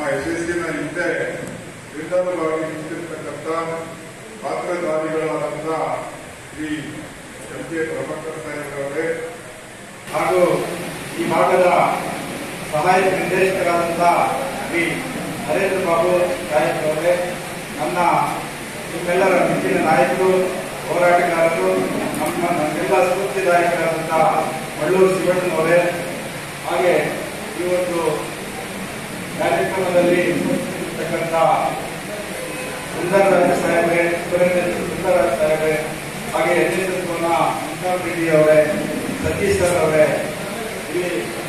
ಯಶಸ್ಸಿನ ಹಿಂದೆ ಬೆಂಬಲವಾಗಿ ನಿಂತಿರ್ತಕ್ಕಂಥ ಪಾತ್ರಧಾರಿಗಳಾದಂಥ ಶ್ರೀ ಎಂ ಕೆ ಪ್ರಭಾಕರ್ ಸಾಹೇಬ್ರವರೇ ಹಾಗೂ ಈ ಭಾಗದ ಸಹಾಯಕ ನಿರ್ದೇಶಕರಾದಂಥ ಶ್ರೀ ನರೇಂದ್ರ ಬಾಬು ನಾಯಕ್ ಅವರೇ ನನ್ನ ನಿಮ್ಮೆಲ್ಲರ ನೆಚ್ಚಿನ ನಾಯಕರು ಹೋರಾಟಗಾರರು ನಮ್ಮ ನಮ್ಮೆಲ್ಲ ಸ್ಫೂರ್ತಿದಾಯಕರಾದಂಥ ಮಳ್ಳೂರು ಶಿವಣ್ಣನವರೇ ಹಾಗೆ ಈ ಒಂದು ಕಾರ್ಯಕ್ರಮದಲ್ಲಿ ಇರ್ತಕ್ಕಂಥ ಸುಂದರರಾಜ ಸಾಹೇಬ್ರೆ ಸುರೇಂದ್ರ ಸುಂದರರಾಜ ಸಾಹೇಬ್ರೆ ಹಾಗೆ ಎನ್ ಎಸ್ ಎಸ್ ಮುನ್ಸಾಫ್ ರೆಡ್ಡಿ ಅವರೇ ಸತೀಶ್ ಸರ್ ಅವರೇ ಇಲ್ಲಿ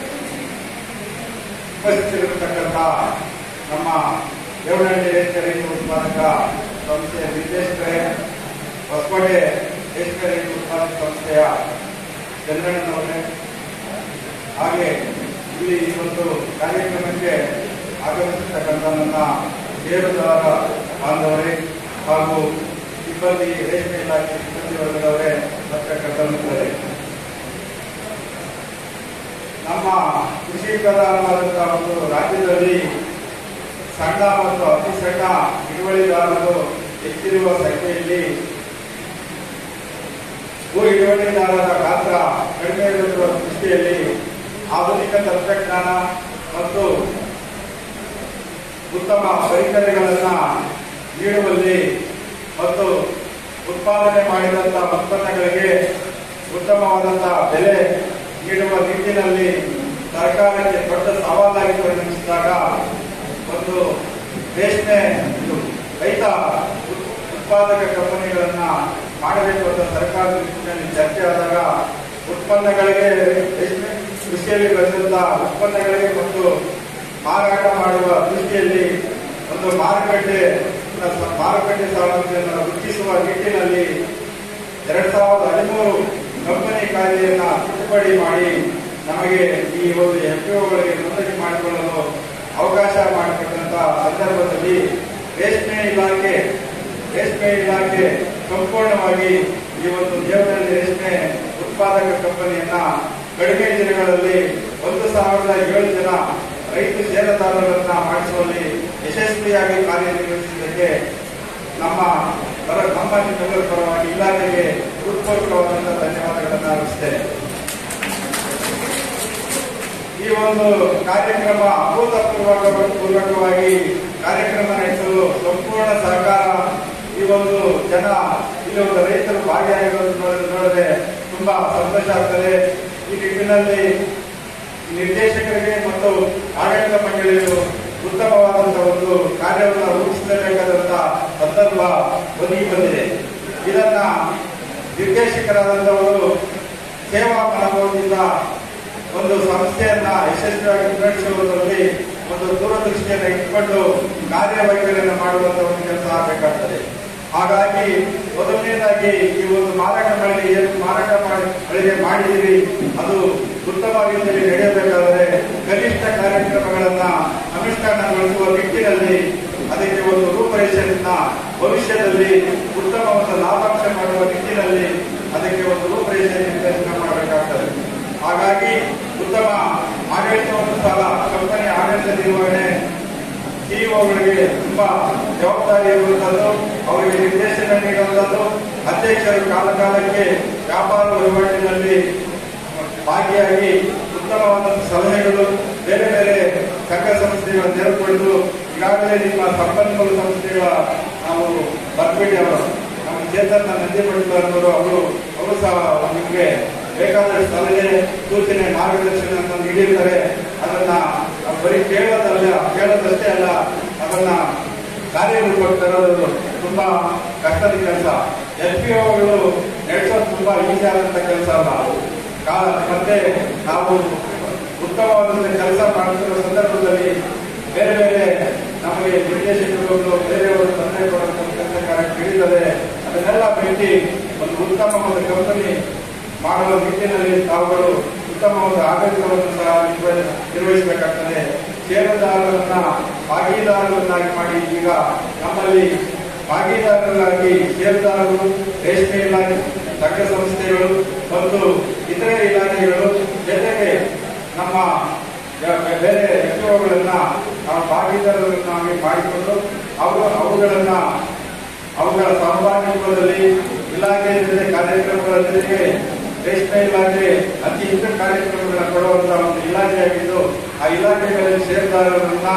ಉಪಸ್ಥಿತರಿರತಕ್ಕಂಥ ನಮ್ಮ ದೇವನಹಳ್ಳಿ ರೇಷ್ಮೆ ರೈತ ಉತ್ಪಾದಕ ಸಂಸ್ಥೆಯ ನಿರ್ದೇಶಕರೇ ಹೊಸಕೋಟೆ ರೇಷ್ಮೆ ರೈತ ಉತ್ಪಾದಕ ಸಂಸ್ಥೆಯ ಚಂದ್ರಣ್ಣನವರೇ ಹಾಗೆ ಇಲ್ಲಿ ಈ ಒಂದು ಕಾರ್ಯಕ್ರಮಕ್ಕೆ ಆಗಮಿಸಿರ್ತಕ್ಕಂಥ ನನ್ನ ಷೇರುದಾರ ಬಾಂಧವರೇ ಹಾಗೂ ಸಿಬ್ಬಂದಿ ರೇಷ್ಮೆ ಇಲಾಖೆ ಸಿಬ್ಬಂದಿ ವರ್ಗದವರೇ ಪತ್ರಕರ್ತ ಮಿತ್ರರೇ ನಮ್ಮ ಕೃಷಿ ಪ್ರಧಾನವಾದಂತಹ ಒಂದು ರಾಜ್ಯದಲ್ಲಿ ಸಣ್ಣ ಮತ್ತು ಅತಿ ಸಣ್ಣ ಹಿಡುವಳಿದಾರರು ಹೆಚ್ಚಿರುವ ಸಂಖ್ಯೆಯಲ್ಲಿ ಭೂ ಹಿಡುವಳಿದಾರರ ಗಾತ್ರ ಕಡಿಮೆ ಇರುವ ದೃಷ್ಟಿಯಲ್ಲಿ ಆಧುನಿಕ ತಂತ್ರಜ್ಞಾನ ಮತ್ತು ಉತ್ತಮ ಪರಿಕರಗಳನ್ನ ನೀಡುವಲ್ಲಿ ಮತ್ತು ಉತ್ಪಾದನೆ ಮಾಡಿದಂತಹ ಉತ್ಪನ್ನಗಳಿಗೆ ಉತ್ತಮವಾದಂತಹ ಬೆಲೆ ನೀಡುವ ನಿಟ್ಟಿನಲ್ಲಿ ಸರ್ಕಾರಕ್ಕೆ ದೊಡ್ಡ ಸವಾಲಾಗಿ ಪರಿಣಮಿಸಿದಾಗ ಒಂದು ರೇಷ್ಮೆ ಇದು ರೈತ ಉತ್- ಉತ್ಪಾದಕ ಕಂಪನಿಗಳನ್ನ ಮಾಡಬೇಕು ಅಂತ ಸರ್ಕಾರದ ನಿಟ್ಟಿನಲ್ಲಿ ಚರ್ಚೆ ಆದಾಗ ಉತ್ಪನ್ನಗಳಿಗೆ ರೇಷ್ಮೆ ಕೃಷಿಯಲ್ಲಿ ಬೆಳೆದಂತಹ ಉತ್ಪನ್ನಗಳಿಗೆ ಮತ್ತು ಮಾರಾಟ ಮಾಡುವ ದೃಷ್ಟಿಯಲ್ಲಿ ಒಂದು ಮಾರುಕಟ್ಟೆ ಮಾರುಕಟ್ಟೆ ಸಾಮರ್ಥ್ಯವನ್ನು ವೃದ್ಧಿಸುವ ನಿಟ್ಟಿನಲ್ಲಿ ಎರಡ್ ಸಾವಿರದ ಹದಿಮೂರು ಕಂಪನಿ ಕಾಯ್ದೆಯನ್ನ ತಿದ್ದುಪಡಿ ಮಾಡಿ ನಮಗೆ ಈ ಒಂದು ಎಫ್ಪಿಒಗಳಿಗೆ ನೋಂದಣಿ ಮಾಡಿಕೊಳ್ಳಲು ಅವಕಾಶ ಮಾಡಿಕೊಟ್ಟಂತ ಸಂದರ್ಭದಲ್ಲಿ ರೇಷ್ಮೆ ಇಲಾಖೆ ರೇಷ್ಮೆ ಇಲಾಖೆ ಸಂಪೂರ್ಣವಾಗಿ ಈ ಒಂದು ದೇವನಹಳ್ಳಿ ರೇಷ್ಮೆ ಉತ್ಪಾದಕ ಕಂಪನಿಯನ್ನ ಕಡಿಮೆ ದಿನಗಳಲ್ಲಿ ಒಂದು ಸಾವಿರದ ಏಳು ಜನ ರೈತ ಷೇರುದಾರರನ್ನ ಮಾಡಿಸುವಲ್ಲಿ ಯಶಸ್ವಿಯಾಗಿ ಕಾರ್ಯನಿರ್ವಹಿಸಿದ್ದಕ್ಕೆ ನಮ್ಮ ಪರ ನಮ್ಮ ನಿಮ್ಮೆಲ್ಲರ ಪರವಾಗಿ ಇಲಾಖೆಗೆ ಹೃತ್ಪೂರ್ವಕವಾದಂತಹ ಧನ್ಯವಾದಗಳನ್ನು ಅರ್ಪಿಸ್ತೇನೆ ಈ ಒಂದು ಕಾರ್ಯಕ್ರಮ ಅಭೂತಪೂರ್ವಕ ಪೂರ್ವಕವಾಗಿ ಕಾರ್ಯಕ್ರಮ ನಡೆಸಲು ಸಂಪೂರ್ಣ ಸಹಕಾರ ಈ ಒಂದು ಜನ ಇಲ್ಲಿ ಒಂದು ರೈತರು ಭಾಗಿಯಾಗಿರೋದು ನೋಡಿದ್ರೆ ನೋಡಿದ್ರೆ ತುಂಬಾ ಸಂತೋಷ ಆಗ್ತದೆ ಈ ನಿಟ್ಟಿನಲ್ಲಿ ನಿರ್ದೇಶಕರಿಗೆ ಮತ್ತು ಆಡಳಿತ ಮಂಡಳಿಗಳು ಉತ್ತಮವಾದಂತಹ ಒಂದು ಕಾರ್ಯವನ್ನು ರೂಪಿಸಲೇಬೇಕಾದಂತಹ ಸಂದರ್ಭ ಒದಗಿ ಬಂದಿದೆ ಇದನ್ನ ನಿರ್ದೇಶಕರಾದಂತವರು ಸೇವಾ ಮನೋಭಾವದಿಂದ ಒಂದು ಸಂಸ್ಥೆಯನ್ನ ಯಶಸ್ವಿಯಾಗಿ ಮುನ್ನಡೆಸುವುದರಲ್ಲಿ ಒಂದು ದೂರದೃಷ್ಟಿಯನ್ನು ಇಟ್ಕೊಂಡು ಕಾರ್ಯವೈಖರಿಯನ್ನು ಮಾಡುವಂತ ಒಂದು ಕೆಲಸ ಆಗಬೇಕಾಗ್ತದೆ ಹಾಗಾಗಿ ಮೊದಲನೇದಾಗಿ ಈ ಒಂದು ಮಾರಾಟ ಮಳಿಗೆ ಏನು ಮಾರಾಟ ಮಾಡಿ ಮಳಿಗೆ ಮಾಡಿದಿರಿ ಅದು ಉತ್ತಮ ರೀತಿಯಲ್ಲಿ ನಡೆಯಬೇಕಾದರೆ ಕನಿಷ್ಠ ಕಾರ್ಯಕ್ರಮಗಳನ್ನ ಅನುಷ್ಠಾನಗೊಳಿಸುವ ನಿಟ್ಟಿನಲ್ಲಿ ಅದಕ್ಕೆ ಒಂದು ರೂಪರೇಷೆಯನ್ನ ಭವಿಷ್ಯದಲ್ಲಿ ಉತ್ತಮ ಒಂದು ಲಾಭಾಂಶ ಮಾಡುವ ನಿಟ್ಟಿನಲ್ಲಿ ಅದಕ್ಕೆ ಒಂದು ರೂಪರೇಷೆ ನಿರ್ದೇಶನ ಮಾಡಬೇಕಾಗ್ತದೆ ಹಾಗಾಗಿ ಉತ್ತಮ ಆಡಳಿತವನ್ನು ಸಹ ಕಂಪನಿ ಆಡಳಿತ ನಿರ್ವಹಣೆ ಸಿಇಒಗಳಿಗೆ ತುಂಬಾ ಜವಾಬ್ದಾರಿ ಇರುವಂತದ್ದು ಅವರಿಗೆ ನಿರ್ದೇಶನ ನೀಡುವಂತದ್ದು ಅಧ್ಯಕ್ಷರು ಕಾಲ ಕಾಲಕ್ಕೆ ವ್ಯಾಪಾರ ವಹಿವಾಟಿನಲ್ಲಿ ಭಾಗಿಯಾಗಿ ಉತ್ತಮವಾದ ಸಲಹೆಗಳು ಬೇರೆ ಬೇರೆ ಸಂಘ ಸಂಸ್ಥೆಗಳ ತೆರೆದುಕೊಂಡು ಈಗಾಗಲೇ ನಿಮ್ಮ ಸಂಪನ್ಮೂಲ ಸಂಸ್ಥೆಗಳ ನಾವು ಬರ್ಬೇಡಿ ಅವರು ನಮ್ಮ ಚೇತನ ನಂದಿಮಠದವರು ಅವರು ಅವರು ಸಹ ನಿಮಗೆ ಬೇಕಾದಷ್ಟು ಸಲಹೆ ಸೂಚನೆ ಮಾರ್ಗದರ್ಶನ ನೀಡಿರ್ತಾರೆ ಅದನ್ನ ನಾವು ಬರೀ ಕೇಳೋದಲ್ಲ ಕೇಳೋದಷ್ಟೇ ಅಲ್ಲ ಅದನ್ನ ಕಾರ್ಯರೂಪಕ್ಕೆ ತರೋದು ತುಂಬಾ ಕಷ್ಟದ ಕೆಲಸ ಎಫ್ ಪಿ ಒಗಳು ನಡೆಸೋದು ತುಂಬಾ ಈಸಿ ಆದಂತ ಕೆಲಸ ಅಲ್ಲ ಕಾ- ಮತ್ತೆ ನಾವು ಉತ್ತಮವಾದಂತ ಕೆಲಸ ಮಾಡುತ್ತಿರುವ ಸಂದರ್ಭದಲ್ಲಿ ಬೇರೆ ಬೇರೆ ನಮಗೆ ನಿರ್ದೇಶಕರು ಬೇರೆಯವರು ತೊಂದರೆ ಕೊಡುವಂತ ಕೆಲಸ ಕಾರ್ಯ ತಿಳಿದರೆ ಅದನ್ನೆಲ್ಲ ಭೇಟಿ ಒಂದು ಉತ್ತಮ ಒಂದು ಕಂಪನಿ ಮಾಡುವ ನಿಟ್ಟಿನಲ್ಲಿ ತಾವುಗಳು ಉತ್ತಮವಾದ ಆಡಳಿತವನ್ನು ಸಹ ನಿರ್ವ- ನಿರ್ವಹಿಸಬೇಕಾಗ್ತದೆ ಷೇರುದಾರರನ್ನ ಭಾಗೀದಾರರನ್ನಾಗಿ ಮಾಡಿ ಈಗ ನಮ್ಮಲ್ಲಿ ಭಾಗೀದಾರರಾಗಿ ಷೇರುದಾರರು ರೇಷ್ಮೆ ಇಲಾಖೆ ಸಂಘ ಸಂಸ್ಥೆಗಳು ಮತ್ತು ಇತರೆ ಇಲಾಖೆಗಳು ಜೊತೆಗೆ ನಮ್ಮ ಯ- ಬೇರೆ ಎಫ್ಒಗಳನ್ನ ಆ ಭಾಗೀದಾರರನ್ನಾಗಿ ಮಾಡಿಕೊಂಡು ಅವರು ಅವುಗಳನ್ನ ಅವುಗಳ ಸಹಭಾಗಿತ್ವದಲ್ಲಿ ಇಲಾಖೆ ಜೊತೆ ಕಾರ್ಯಕ್ರಮಗಳ ಜೊತೆಗೆ ರೇಷ್ಮೆ ಇಲಾಖೆ ಅತಿ ಹೆಚ್ಚು ಕಾರ್ಯಕ್ರಮಗಳನ್ನು ಕೊಡುವಂತಹ ಒಂದು ಇಲಾಖೆಯಾಗಿದ್ದು ಆ ಇಲಾಖೆಗಳಲ್ಲಿ ಷೇರುದಾರರನ್ನ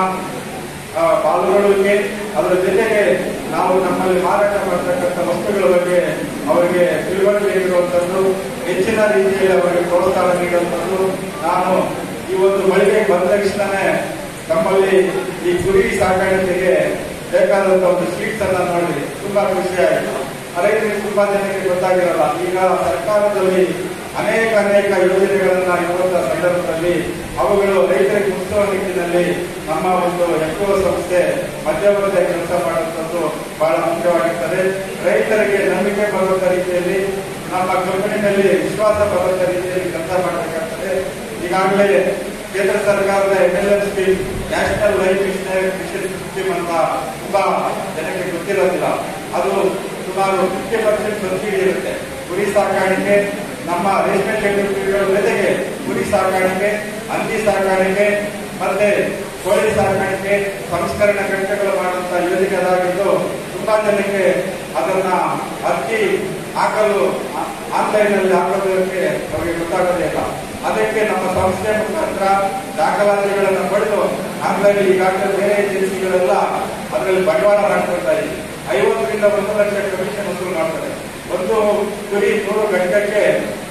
ಆ, ಪಾಲ್ಗೊಳ್ಳುವಿಕೆ ಅದರ ಜೊತೆಗೆ ನಾವು ನಮ್ಮಲ್ಲಿ ಮಾರಾಟ ಮಾಡತಕ್ಕಂಥ ವಸ್ತುಗಳ ಬಗ್ಗೆ ಅವರಿಗೆ ತಿಳುವಳಿಕೆ ನೀಡುವಂಥದ್ದು ಹೆಚ್ಚಿನ ರೀತಿಯಲ್ಲಿ ಅವರಿಗೆ ಪ್ರೋತ್ಸಾಹ ನೀಡುವಂಥದ್ದು ನಾನು ಈ ಒಂದು ಮಳಿಗೆ ಬಂದ ತಕ್ಷಣವೇ ನಮ್ಮಲ್ಲಿ ಈ ಕುರಿ ಸಾಕಾಣಿಕೆಗೆ ಬೇಕಾದಂತ ಒಂದು ಸ್ವೀಟ್ಸ್ ಅನ್ನ ನೋಡಿ ತುಂಬಾ ಖುಷಿ ಆಯಿತು ರೈತರಿಗೆ ತುಂಬಾ ಜನಕ್ಕೆ ಗೊತ್ತಾಗಿರಲ್ಲ ಈಗ ಸರ್ಕಾರದಲ್ಲಿ ಅನೇಕ ಅನೇಕ ಯೋಜನೆಗಳನ್ನ ಇರುವಂತಹ ಸಂದರ್ಭದಲ್ಲಿ ಅವುಗಳು ರೈತರಿಗೆ ಮುಟ್ಟುವ ನಿಟ್ಟಿನಲ್ಲಿ ನಮ್ಮ ಒಂದು ಎಫ್ಒ ಸಂಸ್ಥೆ ಮಧ್ಯವರ್ತಿ ಕೆಲಸ ಮಾಡುವಂಥದ್ದು ಬಹಳ ಮುಖ್ಯವಾಗಿರ್ತದೆ ರೈತರಿಗೆ ನಂಬಿಕೆ ಬರುವಂತ ರೀತಿಯಲ್ಲಿ ನಮ್ಮ ಕಂಪನಿನಲ್ಲಿ ವಿಶ್ವಾಸ ಬರುವಂತ ರೀತಿಯಲ್ಲಿ ಕೆಲಸ ಮಾಡಬೇಕಾಗ್ತದೆ ಈಗಾಗಲೇ ಕೇಂದ್ರ ಸರ್ಕಾರದ M L N scheme national life mission scheme ಅಂತ ತುಂಬಾ ಜನಕ್ಕೆ ಗೊತ್ತಿರೋದಿಲ್ಲ ಅದು ಸುಮಾರು ಫಿಫ್ಟಿ ಪರ್ಸೆಂಟ್ ಸಬ್ಸಿಡಿ ಇರುತ್ತೆ ಕುರಿ ಸಾಕಾಣಿಕೆ ನಮ್ಮ ರೇಷ್ಮೆ ಚಟುವಟಿಕೆಗಳ ಜೊತೆಗೆ ಕುರಿ ಸಾಕಾಣಿಕೆ ಹಂದಿ ಸಾಕಾಣಿಕೆ ಮತ್ತೆ ಕೋಳಿ ಸಾಕಾಣಿಕೆ ಸಂಸ್ಕರಣಾ ಘಟಕಗಳು ಮಾಡುವಂತ ಯೋಜನೆ ಅದಾಗಿದ್ದು ತುಂಬಾ ಜನಕ್ಕೆ ಅದನ್ನ ಅರ್ಜಿ ಹಾಕಲು ಆನ್ಲೈನ್ ಅಲ್ಲಿ ಹಾಕೋದಕ್ಕೆ ಅವರಿಗೆ ಗೊತ್ತಾಗೋದೇ ಇಲ್ಲ ಅದಕ್ಕೆ ನಮ್ಮ ಸಂಸ್ಥೆ ಮುಖಾಂತರ ದಾಖಲಾತಿಗಳನ್ನು ಪಡೆದು ಆನ್ಲೈನ್ ಈಗಾಗಲೇ ಬೇರೆ ಏಜೆನ್ಸಿಗಳೆಲ್ಲ ಅದರಲ್ಲಿ ಬಂಡವಾಳ ಹಾಕೊಳ್ತಾ ಇದೆ ಐವತ್ತರಿಂದ ಒಂದು ಲಕ್ಷ ಕಮಿಷನ್ ವಸೂಲು ಮಾಡ್ತಾರೆ ಒಂದು ಕುರಿ ನೂರು ಘಟಕಕ್ಕೆ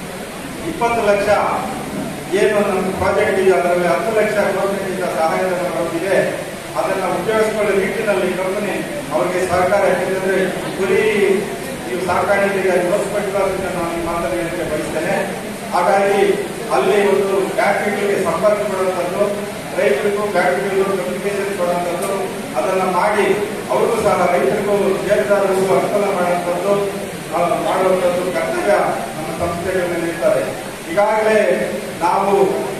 ಇಪ್ಪತ್ತು ಲಕ್ಷ ಏನು ನಮ್ಮ ಪ್ರಾಜೆಕ್ಟ್ ಇದೆ ಅದರಲ್ಲಿ ಹತ್ತು ಲಕ್ಷ ಗೌರ್ಮೆಂಟ್ ಸಹಾಯಧನ ಬರುತ್ತಿದೆ ಅದನ್ನ ಉಪಯೋಗಿಸಿಕೊಳ್ಳುವ ನಿಟ್ಟಿನಲ್ಲಿ ಕಂಪನಿ ಅವರಿಗೆ ಸಹಕಾರ ಯಾಕೆಂದ್ರೆ ಕುರಿ ನೀವು ಸಾಕಾಣಿಕೆಗೆ ಯೋಚಿಸಬೇಕಾದ್ರೆ ನಾನು ಈ ಮಾತನ್ನು ಹೇಳಕ್ಕೆ ಬಯಸ್ತೇನೆ ಹಾಗಾಗಿ ಅಲ್ಲಿ ಒಂದು ಫ್ಯಾಕ್ಟರಿಗಳಿಗೆ ಸಂಪರ್ಕ ಕೊಡುವಂಥದ್ದು ರೈತರಿಗೂ ಫ್ಯಾಕ್ಟರಿಗಳಿಗೂ ಕಮ್ಯುನಿಕೇಶನ್ ಕೊಡುವಂಥದ್ದು ಅದನ್ನ ಮಾಡಿ ಅವ್ರಿಗೂ ಸಹ ರೈತರಿಗೂ ಷೇರುದಾರರಿಗೂ ಅನುಕೂಲ ಮಾಡುವಂಥದ್ದು ಆ, ಮಾಡುವಂಥದ್ದು ಕರ್ತವ್ಯ ನಮ್ಮ ಸಂಸ್ಥೆಗಳ ಮೇಲೆ ಇರ್ತದೆ ಈಗಾಗಲೇ ನಾವು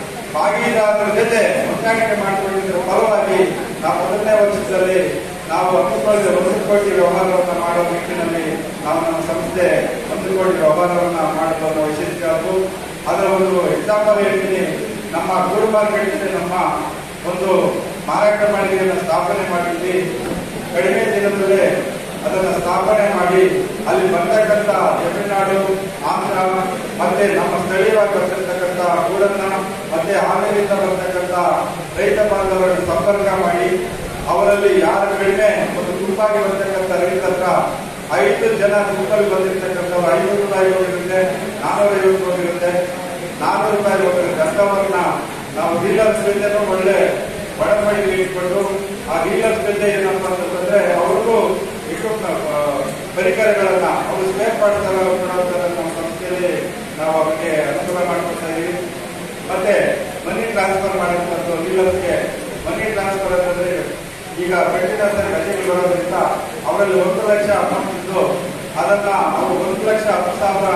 ಭಾಗಿದಾರರ ಜೊತೆ ಹೊಂದಾಣಿಕೆ ಮಾಡಿಕೊಂಡಿದ್ದರ ಫಲವಾಗಿ ನಾವು ಮೊದಲನೇ ವರ್ಷದಲ್ಲಿ ನಾವು ಹತ್ತು ಕೋಟಿ ಒಂದು ಕೋಟಿ ವ್ಯವಹಾರವನ್ನು ಮಾಡುವ ನಿಟ್ಟಿನಲ್ಲಿ ನಾವು ನಮ್ಮ ಸಂಸ್ಥೆ ಒಂದು ಕೋಟಿ ವ್ಯವಹಾರವನ್ನು ಮಾಡಲು ಯಶಸ್ವಿಯಾದವು ಅದರ ಒಂದು ಎಕ್ಸಾಂಪಲ್ ಹೇಳ್ತೀನಿ ನಮ್ಮ ಗೂಡು ಮಾರ್ಕೆಟ್ ನಮ್ಮ ಒಂದು ಮಾರಾಟ ಮಳಿಗೆಯನ್ನು ಸ್ಥಾಪನೆ ಮಾಡಿದ್ವಿ ಕಡಿಮೆ ದಿನದಲ್ಲೇ ಅದನ್ನು ಸ್ಥಾಪನೆ ಮಾಡಿ ಅಲ್ಲಿ ಬರ್ತಕ್ಕಂಥ ತಮಿಳುನಾಡು ಆಂಧ್ರ ಮತ್ತೆ ನಮ್ಮ ಸ್ಥಳೀಯವಾಗಿ ಬರ್ತಕ್ಕಂಥ ಗೂಡನ್ನ ಮತ್ತೆ ಹಾವೇರಿಯಿಂದ ಬರ್ತಕ್ಕಂಥ ರೈತ ಬಾಂಧವರನ್ನು ಸಂಪರ್ಕ ಮಾಡಿ ಅವರಲ್ಲಿ ಯಾರು ಕಡಿಮೆ ಒಂದು ಗುಂಪಾಗಿ ಬರ್ತಕ್ಕಂಥ ರೈತರ ಹತ್ರ ಐದು ಜನ ಗುಂಪಲ್ಲಿ ಬಂದಿರತಕ್ಕಂಥವ್ರು ಐನೂರು ರೂಪಾಯಿ ಹೋಗಿರುತ್ತೆ ನಾನೂರ ಐವತ್ತು ಹೋಗಿರುತ್ತೆ ನಾನೂರು ರೂಪಾಯಿ ಹೋಗಿರುತ್ತೆ ಅಂತವರನ್ನ ನಾವು ಡೀಲರ್ಸ್ ಜೊತೆನೂ ಒಳ್ಳೆ ಒಡಂಬಡಿಕೆ ಇಟ್ಕೊಂಡು ಆ ಡೀಲರ್ಸ್ ಜೊತೆ ಏನಪ್ಪ ಅಂತಂದ್ರೆ ಅವ್ರಿಗೂ equip- ಆ, ಪರಿಕರಗಳನ್ನ ಅವರು ಸ್ಪೇರ್ ಪಾರ್ಟ್ಸ್ ಎಲ್ಲ ಕೊಡುವಂಥದ್ದು ನಮ್ಮ ಸಂಸ್ಥೆಯಲ್ಲಿ ನಾವು ಅವರಿಗೆ ಅನುಕೂಲ ಮಾಡ್ಕೊಳ್ತಾ ಇದೀವಿ ಮತ್ತೆ ಮನಿ ಟ್ರಾನ್ಸ್ಫರ್ ಮಾಡುವಂಥದ್ದು ಡೀಲರ್ಸ್ಗೆ ಮನಿ ಟ್ರಾನ್ಸ್ಫರ್ ಅಂತಂದ್ರೆ ಈಗ ಫರ್ಟಿಲೈಸರ್ ರಜೆಗಳು ಬರೋದ್ರಿಂದ ಅವರಲ್ಲಿ ಒಂದು ಲಕ್ಷ ಅಮೌಂಟ್ ಇದ್ದು ಅದನ್ನ ಅವರು ಒಂದು ಲಕ್ಷ ಹತ್ತು ಸಾವಿರ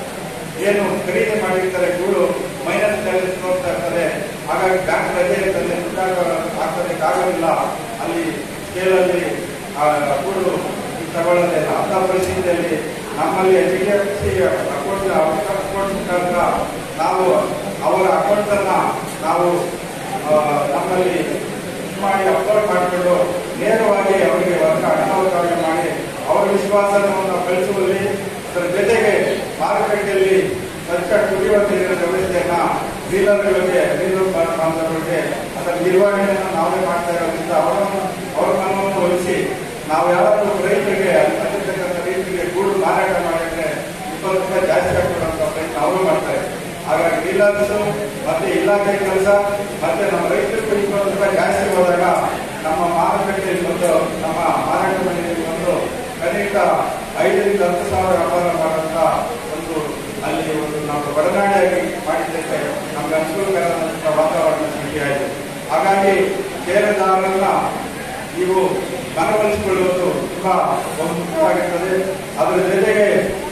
ಏನು ಖರೀದಿ ಮಾಡಿರ್ತಾರೆ ಗೂಡು ಮೈನಸ್ ಬ್ಯಾಲೆನ್ಸ್ ನೋಡ್ತಾ ಇರ್ತಾರೆ ಹಾಗಾಗಿ ಬ್ಯಾಂಕ್ ರಜೆ ಇರ್ತದೆ ಹಾಕೋದಕ್ಕಾಗೋದಿಲ್ಲ ಅಲ್ಲಿ ಸ್ಕೇಲಲ್ಲಿ ಆ ಗೂಡು ತಗೊಳ್ಳೋದೇ ಇಲ್ಲ ಅಂತ ಪರಿಸ್ಥಿತಿಯಲ್ಲಿ ನಮ್ಮಲ್ಲಿ H D F C account account ಮುಖಾಂತರ ನಾವು ಅವರ ಅಕೌಂಟ್ ಅನ್ನ ನಾವು ಆ, ನಮ್ಮಲ್ಲಿ ಇದು ಮಾಡಿ ಅಪ್ಲೋಡ್ ಮಾಡಿಕೊಂಡು ನೇರವಾಗಿ ಅವರಿಗೆ ವರ್ಗ ಹಣವರ್ಗಾವಣೆ ಮಾಡಿ ಅವರ ವಿಶ್ವಾಸವನ್ನು ಕಳಿಸುವಲ್ಲಿ ಅದರ ಜೊತೆಗೆ ಮಾರುಕಟ್ಟೆಯಲ್ಲಿ ಸ್ವಚ್ಛ ಕುಡಿಯುವ ನೀರಿನ ವ್ಯವಸ್ಥೆಯನ್ನ ಡೀಲರ್ಗಳಿಗೆ ಡೀಲರ್ ಬಾಂಧವರಿಗೆ ಅದರ ನಿರ್ವಹಣೆಯನ್ನು ನಾವೇ ಮಾಡ್ತಾ ಇರೋದ್ರಿಂದ ಅವರನ್ನು ಅವರ ಮನವನ್ನು ವಹಿಸಿ ನಾವು ಯಾರಾದರೂ ರೈತರಿಗೆ ಅಲ್ಲಿರ್ತಕ್ಕಂಥ ರೈತರಿಗೆ ಗೂಡು ಮಾರಾಟ ಮಾಡಿದ್ರೆ ಇಪ್ಪತ್ತು ರೂಪಾಯಿ ಜಾಸ್ತಿ ಹಾಕೊಡುವಂತ ಪ್ರಯತ್ನ ಅವರು ಮಾಡ್ತಾರೆ ಹಾಗಾಗಿ ಡೀಲರ್ಸ್ ಮತ್ತೆ ಇಲಾಖೆ ಕೆಲಸ ಮತ್ತೆ ನಮ್ಮ ರೈತರಿಗೂ ಇಪ್ಪತ್ತು ರೂಪಾಯಿ ಜಾಸ್ತಿ ಹೋದಾಗ ನಮ್ಮ ಮಾರುಕಟ್ಟೆಯಲ್ಲಿ ಬಂದು ನಮ್ಮ ಮಾರಾಟ ಮನೆಯಲ್ಲಿ ಬಂದು ಕನಿಷ್ಠ ಐದರಿಂದ ಹತ್ತು ಸಾವಿರ ವ್ಯಾಪಾರ ಮಾಡುವಂತ ಒಂದು ಅಲ್ಲಿ ಒಂದು ನಾವು ಒಡನಾಡಿಯಾಗಿ ಮಾಡಿದ್ದಕ್ಕೆ ನಮ್ಗೆ ಅನುಕೂಲಕರವಾದಂತಹ ವಾತಾವರಣ ಸೃಷ್ಟಿಯಾಯಿತು ಹಾಗಾಗಿ ಷೇರುದಾರರನ್ನ ನೀವು ಮನವೊಲಿಸಿಕೊಳ್ಳುವುದು ತುಂಬಾ ಬಹುಮುಖ್ಯವಾಗಿರ್ತದೆ ಅದರ ಜೊತೆಗೆ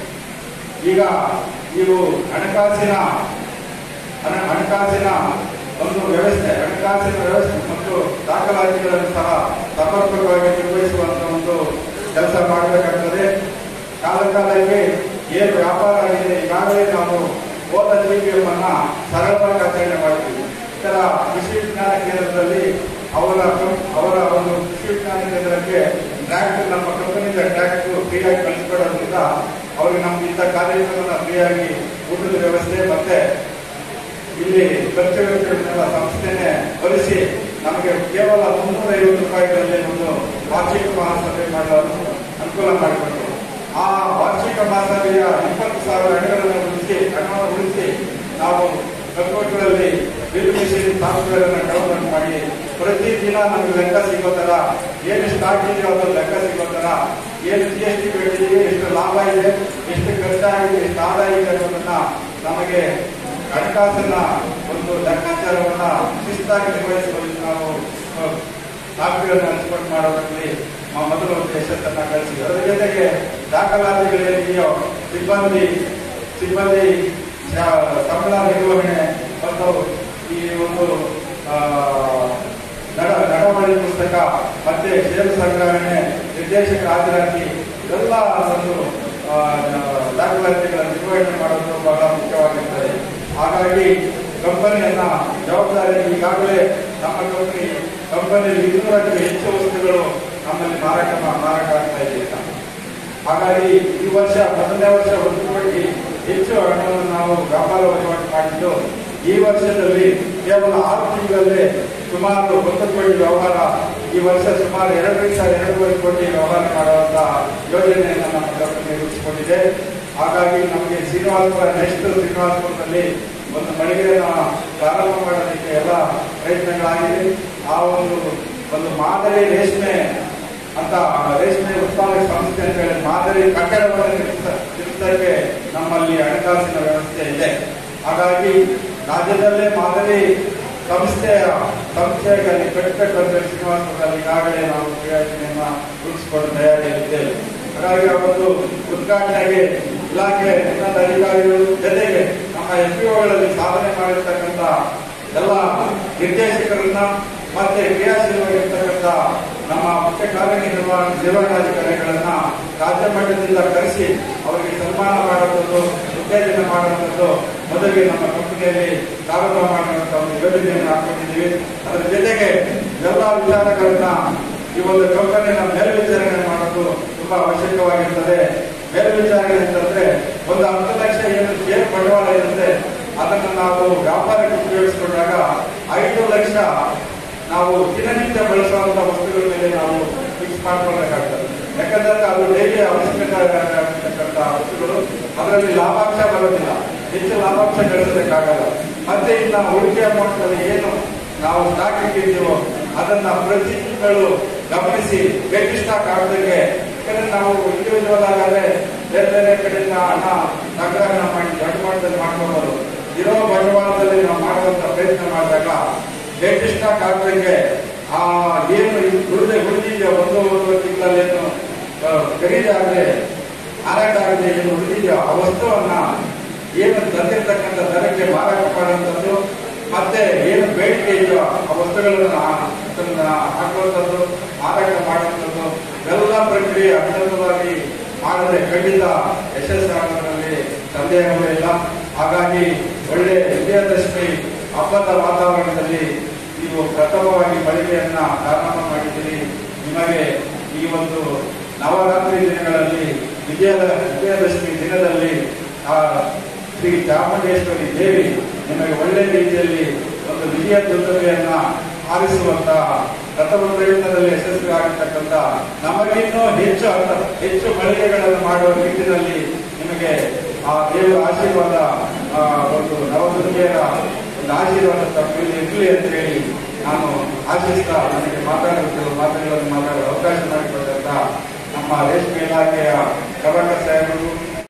ಈಗ ನೀವು ಹಣಕಾಸಿನ ಹಣ- ಹಣಕಾಸಿನ ಒಂದು ವ್ಯವಸ್ಥೆ ಹಣಕಾಸಿನ ವ್ಯವಸ್ಥೆ ಮತ್ತು ದಾಖಲಾತಿಗಳನ್ನು ಸಹ ಸಮರ್ಪಕವಾಗಿ ನಿರ್ವಹಿಸುವಂತ ಒಂದು ಕೆಲಸ ಮಾಡಬೇಕಾಗ್ತದೆ ಕಾಲ ಕಾಲಕ್ಕೆ ಏನು ವ್ಯಾಪಾರ ಆಗಿದೆ ಈಗಾಗಲೇ ನಾವು ಹೋದ ಜಿಪಿಎಂ ಅನ್ನ ಸರಳವಾಗಿ ಆಚರಣೆ ಮಾಡ್ತೀವಿ ಇತರ ಕೃಷಿ ವಿಜ್ಞಾನ ಕೇಂದ್ರದಲ್ಲಿ ಅವರ ಅವರ ಒಂದು ಕೃಷಿ ವಿಜ್ಞಾನ ಕೇಂದ್ರಕ್ಕೆ ಟ್ರ್ಯಾಕ್ಟರ್ ನಮ್ಮ ಕಂಪನಿಯಿಂದ ಟ್ರ್ಯಾಕ್ಟರ್ ಫ್ರೀಯಾಗಿ ಕಳಿಸ್ಕೊಡೋದ್ರಿಂದ ಅವ್ರಿಗೆ ನಮ್ಗೆ ಇಂಥ ಕಾರ್ಯಕ್ರಮನ ಫ್ರೀಯಾಗಿ ಊಟದ ವ್ಯವಸ್ಥೆ ಮತ್ತೆ ಇಲ್ಲಿ ಖರ್ಚು ವೆಚ್ಚಗಳನ್ನೆಲ್ಲ ಸಂಸ್ಥೆನೆ ಭರಿಸಿ ನಮಗೆ ಕೇವಲ ಮುನ್ನೂರ ಐವತ್ತು ರೂಪಾಯಿಗಳಲ್ಲಿ ಒಂದು ವಾರ್ಷಿಕ ಮಹಾಸಭೆ ಮಾಡಲು ಅನುಕೂಲ ಮಾಡಿಕೊಟ್ಟು ಆ ವಾರ್ಷಿಕ ಮಹಾಸಭೆಯ ಇಪ್ಪತ್ತು ಸಾವಿರ ಹಣಗಳನ್ನು ಉಳಿಸಿ ಹಣವನ್ನು ಉಳಿಸಿ ನಾವು ಕಂಪ್ಯೂಟರಲ್ಲಿ ಬಿಲ್ ಮಿಷಿನ್ ಸಾಫ್ಟ್ವೇರ್ ಅನ್ನು ಡೌನ್ಲೋಡ್ ಮಾಡಿ ಪ್ರತಿದಿನ ನಮಗೆ ಲೆಕ್ಕ ಸಿಗೋ ತರ ಏನು ಸ್ಟಾಕ್ ಇದೆಯೋ ಅದು ಲೆಕ್ಕ ಸಿಗೋ ತರ ಏನು ಜಿ ಎಸ್ ಟಿ ಕಟ್ಟಿದೀವಿ ಎಷ್ಟು ಲಾಭ ಇದೆ ಎಷ್ಟು ಖರ್ಚಾಗಿದೆ ಎಷ್ಟು ಆದಾಯ ಇದೆ ಅನ್ನೋದನ್ನ ನಮಗೆ ಹಣಕಾಸಿನ ಒಂದು ಲೆಕ್ಕಾಚಾರವನ್ನ ಶಿಸ್ತಾಗಿ ನಿರ್ವಹಿಸುವಲ್ಲಿ ನಾವು ಸಾಫ್ಟ್ವೇರ್ ಎಕ್ಸ್ಪೋರ್ಟ್ ಮಾಡೋದ್ರಲ್ಲಿ ಮ- ಮೊದಲು ಒಂದು ಯಶಸ್ಸನ್ನ ಗಳಿಸಿ ಅದರ ಜೊತೆಗೆ ದಾಖಲಾತಿಗಳೇನಿದೆಯೋ ಸಿಬ್ಬಂದಿ ಸಿಬ್ಬಂದಿ ಶ- ಸಂಬಳ ನಿರ್ವಹಣೆ ಮತ್ತು ಈ ಒಂದು ಆ, ನಡ ನಡವಳಿ ಪುಸ್ತಕ ಮತ್ತೆ ಷೇರು ಸಂಗ್ರಹಣೆ ನಿರ್ದೇಶಕರ ಹಾಜರಾತಿ ಎಲ್ಲ ಒಂದು ಆ, ದಾಖಲಾತಿಗಳ ನಿರ್ವಹಣೆ ಮಾಡೋದು ಬಹಳ ಮುಖ್ಯವಾಗಿರ್ತದೆ ಹಾಗಾಗಿ ಕಂಪನಿಯನ್ನ ಜವಾಬ್ದಾರಿ ಈಗಾಗಲೇ ನಮ್ಮ ಕಂಪನಿ ಕಂಪನಿಯಲ್ಲಿ ಇನ್ನೂರಕ್ಕೂ ಹೆಚ್ಚು ವಸ್ತುಗಳು ನಮ್ಮಲ್ಲಿ ಮಾರಾಟ ಮಾ- ಮಾರಾಟ ಆಗ್ತಾ ಇದೆ ಈಗ. ಹಾಗಾಗಿ ಈ ವರ್ಷ ಮೊದಲನೇ ವರ್ಷ ಒಂದು ಕೋಟಿ ಹೆಚ್ಚು ಹಣವನ್ನು ನಾವು ವ್ಯಾಪಾರ ವಹಿವಾಟು ಮಾಡಿದ್ದು ಈ ವರ್ಷದಲ್ಲಿ ಕೇವಲ ಆರು ತಿಂಗಳಲ್ಲಿ ಸುಮಾರು ಒಂದು ಕೋಟಿ ವ್ಯವಹಾರ ಈ ವರ್ಷ ಸುಮಾರು ಎರಡರಿಂದ ಎರಡೂವರೆ ಕೋಟಿ ವ್ಯವಹಾರ ಮಾಡುವಂತ ಯೋಜನೆಯನ್ನು ನಮ್ಮ ಕಂಪನಿ ರೂಪಿಸಿಕೊಂಡಿದೆ ಹಾಗಾಗಿ ನಮಗೆ ಶ್ರೀನಿವಾಸಪುರ ನೆಕ್ಸ್ಟ್ ಶ್ರೀನಿವಾಸಪುರದಲ್ಲಿ ಒಂದು ಮಳಿಗೆಯನ್ನು ಪ್ರಾರಂಭ ಮಾಡೋದಕ್ಕೆ ಎಲ್ಲ ಪ್ರಯತ್ನಗಳಾಗಿದೆ ಆ ಒಂದು ಒಂದು ಮಾದರಿ ರೇಷ್ಮೆ ಅಂತ ರೇಷ್ಮೆ ಉತ್ಪಾದಕ ಸಂಸ್ಥೆ ಅಂತ ಹೇಳಿ ಮಾದರಿ ಕಟ್ಟಡವನ್ನು ನಿರ್ಮಿಸ- ನಿರ್ಮಿಸಕ್ಕೆ ನಮ್ಮಲ್ಲಿ ಹಣಕಾಸಿನ ವ್ಯವಸ್ಥೆ ಇದೆ ಹಾಗಾಗಿ ರಾಜ್ಯದಲ್ಲೇ ಮಾದರಿ ಸಂಸ್ಥೆಯ ಸಂಸ್ಥೆಯಾಗಿ ಕಟ್ಟಬೇಕು ಅಂತ ಹೇಳಿ ಶ್ರೀನಿವಾಸಪುರದಲ್ಲಿ ಈಗಾಗಲೇ ನಾವು ಯೋಜನೆಯನ್ನ ರೂಪಿಸಿಕೊಂಡು ತಯಾರಿಯಲ್ಲಿದ್ದೇವೆ ಹಾಗಾಗಿ ಆ ಒಂದು ಉದ್ಘಾಟನೆಗೆ ಇಲಾಖೆ ಉನ್ನತ ಅಧಿಕಾರಿಗಳು ಜೊತೆಗೆ ನಮ್ಮ ಎಫ್ ಗಳಲ್ಲಿ ಸಾಧನೆ ಮಾಡಿರ್ತಕ್ಕಂಥ ಎಲ್ಲ ನಿರ್ದೇಶಕರನ್ನ ಮತ್ತೆ ಕ್ರಿಯಾಶೀಲವಾಗಿರ್ತಕ್ಕಂಥ ನಮ್ಮ ಮುಖ್ಯ ಕಾರ್ಯನಿರ್ವಹಣ ನಿರ್ವಹಣಾಧಿಕಾರಿಗಳನ್ನ ರಾಜ್ಯ ಮಟ್ಟದಿಂದ ಕರೆಸಿ ಅವರಿಗೆ ಸನ್ಮಾನ ಮಾಡುವಂಥದ್ದು ಉತ್ತೇಜನ ಮಾಡುವಂಥದ್ದು ಮೊದಲಿಗೆ ನಮ್ಮ ಕಂಪನಿಯಲ್ಲಿ ಪ್ರಾರಂಭ ಮಾಡುವಂತ ಒಂದು ಯೋಜನೆಯನ್ನು ಹಾಕೊಂಡಿದ್ದೀವಿ ಅದರ ಜೊತೆಗೆ ಎಲ್ಲ ವಿಚಾರಗಳನ್ನ ಈ ಒಂದು ಕಂಪನಿಯ ಮೇಲ್ವಿಚಾರಣೆ ಮಾಡೋದು ತುಂಬಾ ಅವಶ್ಯಕವಾಗಿರ್ತದೆ ಮೇಲ್ವಿಚಾರಣೆ ಅಂತಂದ್ರೆ ಒಂದು ಹತ್ತು ಲಕ್ಷ ಏನು ಏನು ಬಂಡವಾಳ ಇರುತ್ತೆ ಅದನ್ನು ನಾವು ವ್ಯಾಪಾರಕ್ಕೆ ಉಪಯೋಗಿಸಿಕೊಂಡಾಗ ಐದು ಲಕ್ಷ ನಾವು ದಿನನಿತ್ಯ ಬಳಸುವಂತ ವಸ್ತುಗಳ ಮೇಲೆ ನಾವು ಫಿಕ್ಸ್ ಮಾಡ್ಕೊಳ್ಬೇಕಾಗ್ತದೆ ಯಾಕಂದ್ರೆ ಅದು ಡೈಲಿ ಅವಶ್ಯಕತೆ ಆಗಿರ್ತಕ್ಕಂಥ ವಸ್ತುಗಳು ಅದರಲ್ಲಿ ಲಾಭಾಂಶ ಬರೋದಿಲ್ಲ ಹೆಚ್ಚು ಲಾಭಾಂಶ ಗಳಿಸಬೇಕಾಗಲ್ಲ ಮತ್ತೆ ಇನ್ನ ಉಳಿಕೆ ಅಮೌಂಟ್ ಅಲ್ಲಿ ಏನು ನಾವು ಸ್ಟಾಕ್ ಇಟ್ಟಿದ್ದೀವೋ ಅದನ್ನ ಪ್ರತಿ ತಿಂಗಳು ಗಮನಿಸಿ ಬೇಟಿ ಸ್ಟಾಕ್ ಆಗದಂಗೆ ಯಾಕಂದ್ರೆ ನಾವು ಇಂಡಿವಿಜುವಲ್ ಆಗಾದ್ರೆ ಬೇರೆ ಬೇರೆ ಕಡೆಯಿಂದ ಹಣ ಸಂಗ್ರಹಣ ಮಾಡಿ ದೊಡ್ಡ ಮಟ್ಟದಲ್ಲಿ ಮಾಡ್ಕೋಬಹುದು ಇರೋ ಬಂಡವಾಳದಲ್ಲಿ ನಾವು ಮಾಡುವಂತ ಪ್ರಯತ್ನ ಮಾಡಿದಾಗ ಬೇಟಿ ಸ್ಟಾಕ್ ಆಗದಂಗೆ ಆ ಏನು ಉಳಿದ ಉಳಿದಿದೆಯೋ ಒಂದು ಒಂದು ತಿಂಗಳಲ್ಲಿ ಏನು ಆ, ಖರೀದಿ ಆಗದೆ ಮಾರಾಟ ಆಗದೆ ಏನು ಉಳಿದಿದೆಯೋ ಆ ವಸ್ತುವನ್ನ ಏನು ತಂದಿರ್ತಕ್ಕಂಥ ದರಕ್ಕೆ ಮಾರಾಟ ಮಾಡುವಂಥದ್ದು ಮತ್ತೆ ಏನು ಬೇಡಿಕೆ ಇದೆಯೋ ಆ ವಸ್ತುಗಳನ್ನು ಆ- ಅದನ್ನ ಹಾಕುವಂಥದ್ದು ಮಾರಾಟ ಮಾಡುವಂಥದ್ದು ಎಲ್ಲ ಪ್ರಕ್ರಿಯೆ ಅತ್ಯಂತವಾಗಿ ಮಾಡಿದ್ರೆ ಖಂಡಿತ ಯಶಸ್ಸಾಗೋದ್ರಲ್ಲಿ ಸಂದೇಹವೇ ಇಲ್ಲ ಹಾಗಾಗಿ ಒಳ್ಳೆ ವಿಜಯದಶಮಿ ಹಬ್ಬದ ವಾತಾವರಣದಲ್ಲಿ ನೀವು ಪ್ರಥಮವಾಗಿ ಮಳಿಗೆಯನ್ನ ಪ್ರಾರಂಭ ಮಾಡಿದ್ದೀರಿ ನಿಮಗೆ ಈ ಒಂದು ನವರಾತ್ರಿ ದಿನಗಳಲ್ಲಿ ವಿಜಯದ ವಿಜಯದಶಮಿ ದಿನದಲ್ಲಿ ಆ ಶ್ರೀ ಚಾಮುಂಡೇಶ್ವರಿ ದೇವಿ ನಿಮಗೆ ಒಳ್ಳೆ ರೀತಿಯಲ್ಲಿ ಒಂದು ವಿಜಯ ದುರ್ಗತೆಯನ್ನ ಆರಿಸುವಂತ ಪ್ರಥಮ ಪ್ರಯತ್ನದಲ್ಲಿ ಯಶಸ್ವಿ ಆಗಿರ್ತಕ್ಕಂಥ ನಮಗಿನ್ನೂ ಹೆಚ್ಚು ಅರ್ಥ- ಹೆಚ್ಚು ಮಳಿಗೆಗಳನ್ನು ಮಾಡುವ ನಿಟ್ಟಿನಲ್ಲಿ ನಿಮಗೆ ಆ ದೇವರ ಆಶೀರ್ವಾದ ಆ, ಒಂದು ನವದುರ್ಗೆಯರ ಒಂದು ಆಶೀರ್ವಾದ ತಮ್ಮ ಮೇಲೆ ಇರಲಿ ಅಂತ ಹೇಳಿ ನಾನು ಆಶಿಸ್ತಾ ನನಗೆ ಮಾತಾಡಬೇಕು ಮಾತುಗಳನ್ನು ಮಾತಾಡಲು ಅವಕಾಶ ಮಾಡಿಕೊಟ್ಟಂತ ನಮ್ಮ ರೇಷ್ಮೆ ಇಲಾಖೆಯ ಪ್ರಭಾಕರ್ ಸಾಹೇಬರು